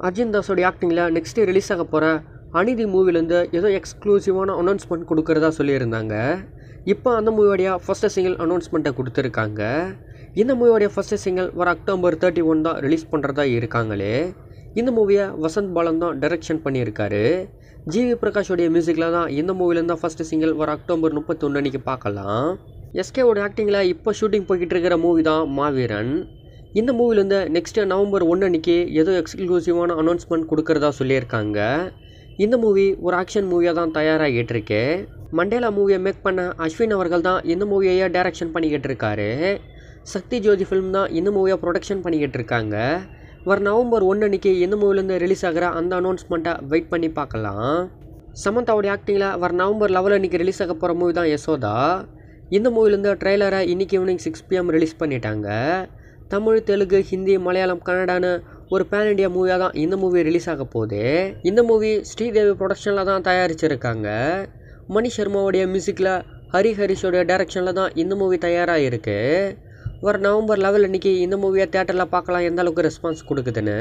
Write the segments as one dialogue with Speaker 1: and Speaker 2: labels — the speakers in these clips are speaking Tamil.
Speaker 1: அர்ஜுன் தாஸோடைய ஆக்டிங்கில் நெக்ஸ்ட்டு ரிலீஸ் ஆக போகிற அநீதி மூவிலேருந்து ஏதோ எக்ஸ்க்ளூசிவான அனௌன்ஸ்மெண்ட் கொடுக்கறதா சொல்லியிருந்தாங்க இப்போ அந்த மூவியோடைய ஃபஸ்ட்டு சிங்கிள் அனௌன்ஸ்மெண்ட்டை கொடுத்துருக்காங்க இந்த மூவியோடைய ஃபஸ்ட்டு சிங்கிள் வர அக்டோபர் தேர்ட்டி ஒன் தான் ரிலீஸ் பண்ணுறதா இருக்காங்களே இந்த மூவியை வசந்த் பாலன் தான் டைரக்ஷன் பண்ணியிருக்காரு ஜிவி பிரகாஷோடைய மியூசிக்கில் தான் இந்த மூவிலேருந்து தான் ஃபஸ்ட்டு சிங்கிள் வர அக்டோபர் முப்பத்தொன்று அன்றைக்கி பார்க்கலாம் எஸ்கேவோட ஆக்டிங்கில் இப்போ ஷூட்டிங் போய்கிட்டு இருக்கிற மூவி தான் மாவீரன் இந்த மூவிலேருந்து நெக்ஸ்ட்டு நவம்பர் ஒன்று அன்றைக்கி ஏதோ எக்ஸ்க்ளூசிவான அனௌன்ஸ்மெண்ட் கொடுக்கறதா சொல்லியிருக்காங்க இந்த மூவி ஒரு ஆக்ஷன் மூவியாக தான் தயாராகிட்டு இருக்கு மண்டேலா மூவியை மேக் பண்ண அஸ்வின் அவர்கள் தான் இந்த மூவியையே டைரக்ஷன் பண்ணிக்கிட்டு இருக்காரு சக்தி ஜோதி ஃபிலிம் தான் இந்த மூவியை ப்ரொடக்ஷன் பண்ணிக்கிட்டு இருக்காங்க வர நவம்பர் ஒன்று அன்றைக்கி இந்த மூவிலேருந்து ரிலீஸ் ஆகிற அந்த அனௌன்ஸ்மெண்ட்டை வெயிட் பண்ணி பார்க்கலாம் சமந்தாவுடைய ஆக்டிங்கில் வர நவம்பர் லெவல் அன்றைக்கி ரிலீஸ் ஆக போகிற மூவி தான் யசோதா இந்த மூவிலேருந்து ட்ரெய்லரை இன்றைக்கி ஈவினிங் சிக்ஸ் பிஎம் ரிலீஸ் பண்ணிட்டாங்க தமிழ் தெலுங்கு ஹிந்தி மலையாளம் கன்னடான்னு ஒரு பேன் இண்டியா மூவியாக தான் இந்த மூவி ரிலீஸ் ஆக போகுது இந்த மூவி ஸ்ரீதேவி ப்ரொடக்ஷனில் தான் தயாரிச்சிருக்காங்க மணி சர்மாவுடைய மியூசிக்கில் ஹரி ஹரிஷோடைய டைரக்ஷனில் தான் இந்த மூவி தயாராக இருக்குது வர நவம்பர் லெவல் அன்றைக்கி இந்த மூவியை தேட்டரில் பார்க்கலாம் எந்த அளவுக்கு ரெஸ்பான்ஸ் கொடுக்குதுன்னு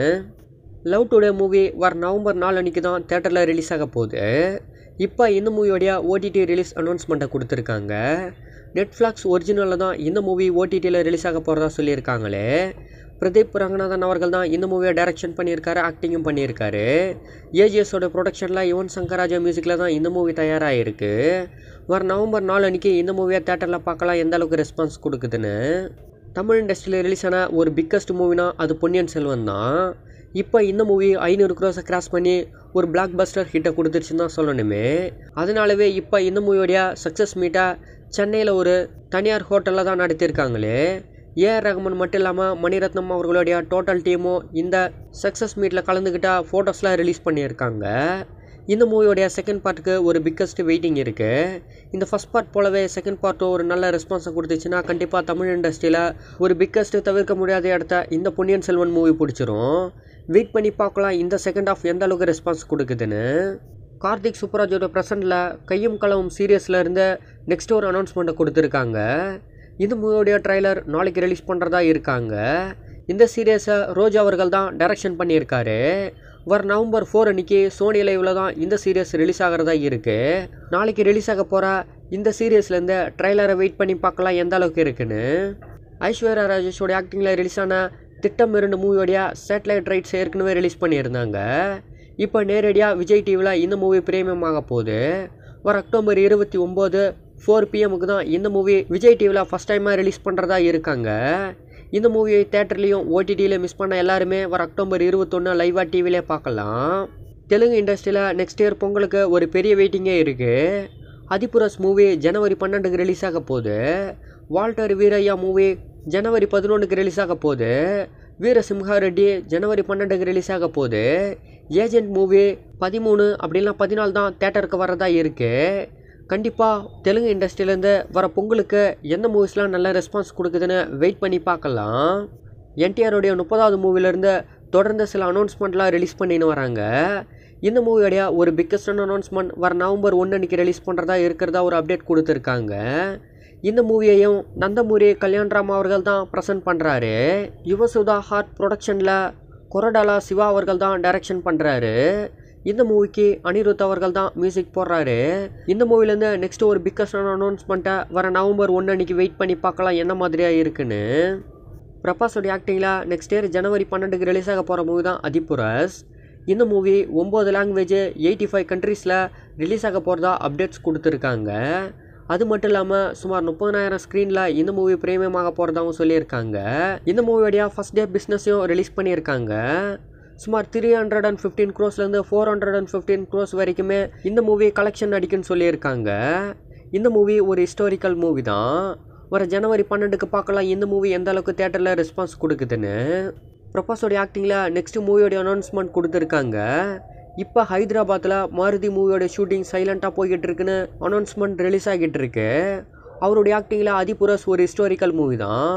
Speaker 1: லவ் டுடே மூவி வர நவம்பர் நாலு அன்றைக்கி தான் தேட்டரில் ரிலீஸ் ஆக போகுது இப்போ இந்த மூவியோடைய ஓடிடி ரிலீஸ் அனௌன்ஸ்மெண்ட்டை கொடுத்துருக்காங்க நெட்ஃப்ளாக்ஸ் ஒரிஜினலில் தான் இந்த மூவி ஓடிடியில் ரிலீஸ் ஆக போகிறதா சொல்லியிருக்காங்களே பிரதீப் ரங்கநாதன் அவர்கள் தான் இந்த மூவியை டைரக்ஷன் பண்ணியிருக்காரு ஆக்டிங்கும் பண்ணியிருக்காரு ஏஜிஎஸோட ப்ரொடக்ஷனில் யுவன் சங்கர் ராஜா மியூசிக்கில் தான் இந்த மூவி தயாராக இருக்குது வர நவம்பர் நாலு அன்றைக்கி இந்த மூவியை தேட்டரில் பார்க்கலாம் எந்த அளவுக்கு ரெஸ்பான்ஸ் கொடுக்குதுன்னு தமிழ் இண்டஸ்ட்ரியில் ரிலீஸ் ஆன ஒரு பிக்கஸ்ட் மூவினா அது பொன்னியின் செல்வன் தான் இப்போ இந்த மூவி ஐநூறு க்ரோஸை கிராஸ் பண்ணி ஒரு பிளாக் பஸ்டர் ஹிட்டை கொடுத்துருச்சுன்னு தான் சொல்லணுமே அதனாலவே இப்போ இந்த மூவியோடைய சக்ஸஸ் மீட்டை சென்னையில் ஒரு தனியார் ஹோட்டலில் தான் நடத்தியிருக்காங்களே ஏஆர் ரஹ்மான் மட்டும் இல்லாமல் மணிரத்னம் அவர்களுடைய டோட்டல் டீமும் இந்த சக்ஸஸ் மீட்டில் கலந்துக்கிட்ட ஃபோட்டோஸ்லாம் ரிலீஸ் பண்ணியிருக்காங்க இந்த மூவியோடைய செகண்ட் பார்ட்டுக்கு ஒரு பிக்கஸ்ட் வெயிட்டிங் இருக்குது இந்த ஃபஸ்ட் பார்ட் போலவே செகண்ட் பார்ட்டும் ஒரு நல்ல ரெஸ்பான்ஸை கொடுத்துச்சுன்னா கண்டிப்பாக தமிழ் இண்டஸ்ட்ரியில் ஒரு பிக்கஸ்ட் தவிர்க்க முடியாத இடத்த இந்த பொன்னியின் செல்வன் மூவி பிடிச்சிரும் வெயிட் பண்ணி பார்க்கலாம் இந்த செகண்ட் ஆஃப் எந்த அளவுக்கு ரெஸ்பான்ஸ் கொடுக்குதுன்னு கார்த்திக் சுப்ராஜோட ப்ரெசண்டில் கையும் களவும் சீரியஸில் இருந்து நெக்ஸ்ட் ஒரு அனௌன்ஸ்மெண்ட்டை கொடுத்துருக்காங்க இந்த மூவியோடைய ட்ரைலர் நாளைக்கு ரிலீஸ் பண்ணுறதா இருக்காங்க இந்த சீரியஸை ரோஜ் அவர்கள் தான் டைரக்ஷன் பண்ணியிருக்காரு வர நவம்பர் ஃபோர் அன்னைக்கு சோனி லைவில் தான் இந்த சீரியஸ் ரிலீஸ் ஆகிறதா இருக்குது நாளைக்கு ரிலீஸ் ஆக போகிற இந்த சீரியஸ்லேருந்து ட்ரைலரை வெயிட் பண்ணி பார்க்கலாம் எந்த அளவுக்கு இருக்குன்னு ஐஸ்வர்யா ராஜேஷோட ஆக்டிங்கில் ரிலீஸ் ஆன திட்டம் இரண்டு மூவியோடைய சேட்டலைட் ரைட்ஸ் ஏற்கனவே ரிலீஸ் பண்ணியிருந்தாங்க இப்போ நேரடியாக விஜய் டிவியில் இந்த மூவி பிரீமியம் ஆக போகுது வர அக்டோபர் இருபத்தி ஒம்பது ஃபோர் பிஎம்முக்கு தான் இந்த மூவி விஜய் டிவியில் ஃபஸ்ட் டைமாக ரிலீஸ் பண்ணுறதா இருக்காங்க இந்த மூவியை தேட்டர்லேயும் ஓடிடியில் மிஸ் பண்ண எல்லாருமே வர அக்டோபர் இருபத்தொன்று லைவாக டிவிலே பார்க்கலாம் தெலுங்கு இண்டஸ்ட்ரியில் நெக்ஸ்ட் இயர் பொங்கலுக்கு ஒரு பெரிய வெயிட்டிங்கே இருக்குது அதிபுரஸ் மூவி ஜனவரி பன்னெண்டுக்கு ரிலீஸ் ஆக போகுது வால்டர் வீரையா மூவி ஜனவரி பதினொன்றுக்கு ரிலீஸ் ஆக போகுது வீரசிம்ஹா ரெட்டி ஜனவரி பன்னெண்டுக்கு ரிலீஸ் ஆக போகுது ஏஜென்ட் மூவி பதிமூணு அப்படிலாம் பதினாலு தான் தேட்டருக்கு வரதா இருக்குது கண்டிப்பாக தெலுங்கு இண்டஸ்ட்ரியிலேருந்து வர பொங்கலுக்கு எந்த மூவிஸ்லாம் நல்ல ரெஸ்பான்ஸ் கொடுக்குதுன்னு வெயிட் பண்ணி பார்க்கலாம் என்டிஆருடைய முப்பதாவது மூவிலேருந்து தொடர்ந்து சில அனௌன்ஸ்மெண்ட்லாம் ரிலீஸ் பண்ணின்னு வராங்க இந்த மூவியோடைய ஒரு பிக்கஸ்டான அனௌன்ஸ்மெண்ட் வர நவம்பர் ஒன்று அன்றைக்கி ரிலீஸ் பண்ணுறதா இருக்கிறதா ஒரு அப்டேட் கொடுத்துருக்காங்க இந்த மூவியையும் நந்தமூரி கல்யாண்ராம் அவர்கள் தான் ப்ரெசென்ட் பண்ணுறாரு யுவசுதா ஹார்ட் ப்ரொடக்ஷனில் கொரடாலா சிவா அவர்கள் தான் டைரக்ஷன் பண்ணுறாரு இந்த மூவிக்கு அனிருத் அவர்கள் தான் மியூசிக் போடுறாரு இந்த மூவிலேருந்து நெக்ஸ்ட் ஒரு பிக்கஸ்டான அனௌன்ஸ்மெண்ட்டை வர நவம்பர் ஒன்று அன்றைக்கி வெயிட் பண்ணி பார்க்கலாம் என்ன மாதிரியாக இருக்குன்னு பிரபாஸோடைய ஆக்டிங்கில் நெக்ஸ்ட் இயர் ஜனவரி பன்னெண்டுக்கு ரிலீஸ் ஆக போகிற மூவி தான் அதிபுரஸ் இந்த மூவி ஒம்பது லாங்குவேஜ் எயிட்டி ஃபைவ் கண்ட்ரீஸில் ரிலீஸ் ஆக போகிறதா அப்டேட்ஸ் கொடுத்துருக்காங்க அது மட்டும் இல்லாமல் சுமார் முப்பதாயிரம் ஸ்க்ரீனில் இந்த மூவி பிரீமியமாக போகிறதாகவும் சொல்லியிருக்காங்க இந்த மூவியோடைய ஃபஸ்ட் டே பிஸ்னஸையும் ரிலீஸ் பண்ணியிருக்காங்க சுமார் த்ரீ ஹண்ட்ரட் அண்ட் ஃபிஃப்டீன் க்ரோஸ்லேருந்து four hundred and fifteen crores வரைக்குமே இந்த மூவி கலெக்ஷன் அடிக்குன்னு சொல்லியிருக்காங்க இந்த மூவி ஒரு ஹிஸ்டாரிக்கல் மூவி தான் வர ஜனவரி பன்னெண்டுக்கு பார்க்கலாம் இந்த மூவி எந்த அளவுக்கு தேட்டரில் ரெஸ்பான்ஸ் கொடுக்குதுன்னு பிரபாஸோடைய ஆக்டிங்கில் நெக்ஸ்ட் மூவியோடைய அனௌன்ஸ்மெண்ட் கொடுத்துருக்காங்க இப்போ ஹைதராபாத்தில் மாருதி மூவியோட ஷூட்டிங் சைலண்ட்டாக போய்கிட்டு இருக்குன்னு அனௌன்ஸ்மெண்ட் ரிலீஸ் ஆகிட்டு இருக்கு அவருடைய ஆக்டிங்கில் அதிபுரஸ் ஒரு ஹிஸ்டாரிக்கல் மூவி தான்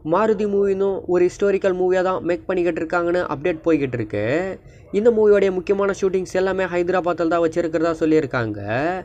Speaker 1: மாருதி மூவினும் ஒரு ஹிஸ்டாரிக்கல் மூவியாக தான் மேக் பண்ணிக்கிட்டு இருக்காங்கன்னு அப்டேட் போய்கிட்டு இருக்கு இந்த மூவியோடைய முக்கியமான ஷூட்டிங்ஸ் எல்லாமே ஹைதராபாத்தில் தான் வச்சுருக்கிறதா சொல்லியிருக்காங்க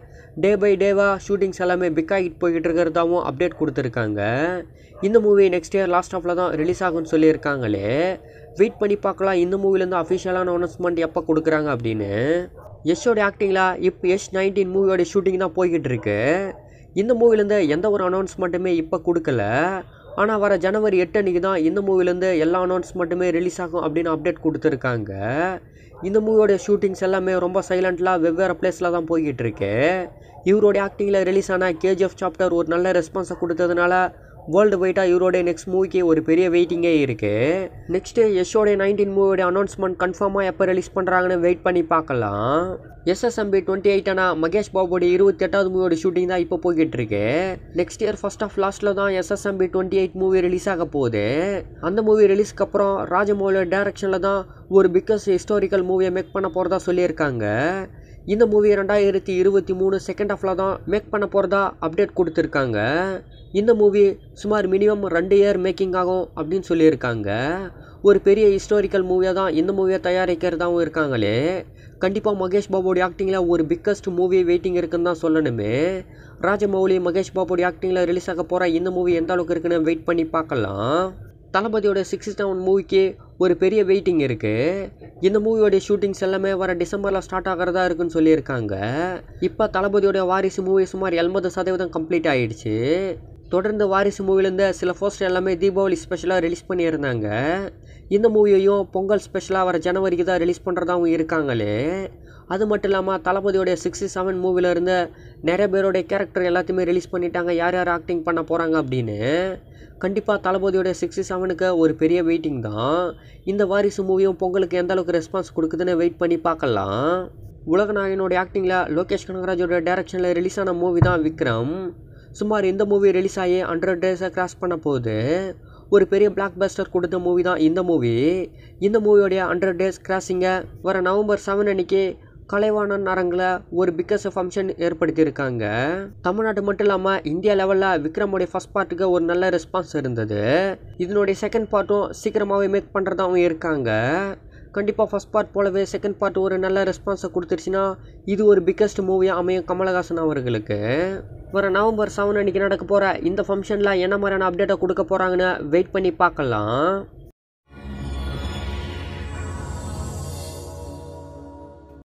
Speaker 1: டே பை டேவாக ஷூட்டிங்ஸ் எல்லாமே பிக் ஆகிட்டு போய்கிட்டு இருக்கிறதாவும் அப்டேட் கொடுத்துருக்காங்க இந்த மூவி நெக்ஸ்ட் இயர் லாஸ்ட் ஆஃபில் தான் ரிலீஸ் ஆகும்னு சொல்லியிருக்காங்களே வெயிட் பண்ணி பார்க்கலாம் இந்த மூவிலேருந்து அஃபிஷியலான அனௌன்ஸ்மெண்ட் எப்போ கொடுக்குறாங்க அப்படின்னு யஷோட ஆக்டிங்கில் இப்போ எஸ் நைன்டீன் மூவியோட ஷூட்டிங் தான் போய்கிட்டு இருக்கு இந்த மூவிலேருந்து எந்த ஒரு அனௌன்ஸ்மெண்ட்டுமே இப்போ கொடுக்கல ஆனால் வர ஜனவரி எட்டு அன்றைக்கி தான் இந்த மூவிலேருந்து எல்லா அனௌன்ஸ்மெண்ட்டுமே ரிலீஸ் ஆகும் அப்படின்னு அப்டேட் கொடுத்துருக்காங்க இந்த மூவியோட ஷூட்டிங்ஸ் எல்லாமே ரொம்ப சைலண்ட்லாம் வெவ்வேறு பிளேஸில் தான் போய்கிட்டு இருக்கு இவருடைய ஆக்டிங்கில் ரிலீஸ் ஆன கேஜிஎஃப் சாப்டர் ஒரு நல்ல ரெஸ்பான்ஸை கொடுத்ததுனால வேர்ல்டு வைட்டாக இவருடைய நெக்ஸ்ட் மூவிக்கு ஒரு பெரிய வெயிட்டிங்கே இருக்குது நெக்ஸ்ட்டு யஷோடைய நைன்டீன் மூவியோட அனௌன்ஸ்மெண்ட் கன்ஃபார்மாக எப்போ ரிலீஸ் பண்ணுறாங்கன்னு வெயிட் பண்ணி பார்க்கலாம் எஸ்எஸ்எம்பி டுவெண்ட்டி எயிட்டானா மகேஷ் பாபுடைய இருபத்தி எட்டாவது மூவியோட ஷூட்டிங் தான் இப்போ போய்கிட்டு இருக்கு நெக்ஸ்ட் இயர் ஃபர்ஸ்ட் ஆஃப் லாஸ்ட்டில் தான் SSMB twenty eight movie release ஆக போகுது அந்த மூவி ரிலீஸ்க்கு அப்புறம் ராஜமௌலியோட டேரக்ஷனில் தான் ஒரு பிக்கஸ்ட் ஹிஸ்டாரிக்கல் மூவியை மேக் பண்ண போகிறதா சொல்லியிருக்காங்க இந்த மூவி ரெண்டாயிரத்தி இருபத்தி மூணு செகண்ட் ஹாஃபில் தான் மேக் பண்ண போகிறதா அப்டேட் கொடுத்துருக்காங்க இந்த மூவி சுமார் மினிமம் ரெண்டு இயர் மேக்கிங் ஆகும் அப்படின்னு சொல்லியிருக்காங்க ஒரு பெரிய ஹிஸ்டாரிக்கல் மூவியாக தான் இந்த மூவியை தயாரிக்கிறதாவும் இருக்காங்களே கண்டிப்பாக மகேஷ் பாபுடைய ஆக்டிங்கில் ஒரு பிக்கஸ்ட் மூவி வெயிட்டிங் இருக்குன்னு தான் சொல்லணுமே ராஜமௌலி மகேஷ் பாபுடைய ஆக்டிங்கில் ரிலீஸ் ஆக போகிற இந்த மூவி எந்த அளவுக்கு இருக்குன்னு வெயிட் பண்ணி பார்க்கலாம் தளபதியோட சிக்ஸ்டி செவன் மூவிக்கு ஒரு பெரிய வெயிட்டிங் இருக்குது இந்த மூவியோடைய ஷூட்டிங்ஸ் எல்லாமே வர டிசம்பரில் ஸ்டார்ட் ஆகிறதா இருக்குன்னு சொல்லியிருக்காங்க இப்போ தளபதியோட வாரிசு மூவி சுமார் எண்பது சதவீதம் கம்ப்ளீட் ஆகிடுச்சு தொடர்ந்து வாரிசு மூவிலேருந்து சில போஸ்டர் எல்லாமே தீபாவளி ஸ்பெஷலாக ரிலீஸ் பண்ணியிருந்தாங்க இந்த மூவியையும் பொங்கல் ஸ்பெஷலாக வர ஜனவரிக்கு தான் ரிலீஸ் பண்ணுறதாவும் இருக்காங்களே அது மட்டும் இல்லாமல் தளபதியோடைய சிக்ஸ்டி செவன் மூவில இருந்து நிறைய பேருடைய கேரக்டர் எல்லாத்தையுமே ரிலீஸ் பண்ணிட்டாங்க யார் யார் ஆக்டிங் பண்ண போகிறாங்க அப்படின்னு கண்டிப்பாக தளபதியோடைய சிக்ஸ்டி செவனுக்கு ஒரு பெரிய வெயிட்டிங் தான் இந்த வாரிசு மூவியும் பொங்கலுக்கு எந்த அளவுக்கு ரெஸ்பான்ஸ் கொடுக்குதுன்னு வெயிட் பண்ணி பார்க்கலாம் உலகநாயகனோட ஆக்டிங்கில் லோகேஷ் கனகராஜோட டைரக்ஷனில் ரிலீஸ் ஆன மூவி தான் விக்ரம் சுமார் இந்த மூவி ரிலீஸ் ஆகி ஹண்ட்ரட் டேஸை கிராஸ் பண்ண போகுது ஒரு பெரிய பிளாக் பஸ்டர் கொடுத்த மூவி தான் இந்த மூவி இந்த மூவியோடைய ஹண்ட்ரட் டேஸ் கிராசிங்கை வர நவம்பர் செவன் அன்னைக்கு கலைவாணன் அரங்கில் ஒரு பிக்கஸ்ட் ஃபங்க்ஷன் ஏற்படுத்தியிருக்காங்க தமிழ்நாட்டு மட்டும் இல்லாமல் இந்தியா லெவலில் விக்ரமோடைய ஃபஸ்ட் பார்ட்டுக்கு ஒரு நல்ல ரெஸ்பான்ஸ் இருந்தது இதனுடைய செகண்ட் பார்ட்டும் சீக்கிரமாகவே மேக் பண்ணுறதாகவும் இருக்காங்க கண்டிப்பாக ஃபஸ்ட் பார்ட் போலவே செகண்ட் பார்ட் ஒரு நல்ல ரெஸ்பான்ஸை கொடுத்துருச்சுன்னா இது ஒரு பிக்கஸ்ட் மூவியாக அமையும் கமலஹாசன் அவர்களுக்கு வர நவம்பர் செவன் அன்றைக்கி நடக்க போகிற இந்த ஃபங்க்ஷனில் என்ன மாதிரியான அப்டேட்டை கொடுக்க போகிறாங்கன்னு வெயிட் பண்ணி பார்க்கலாம்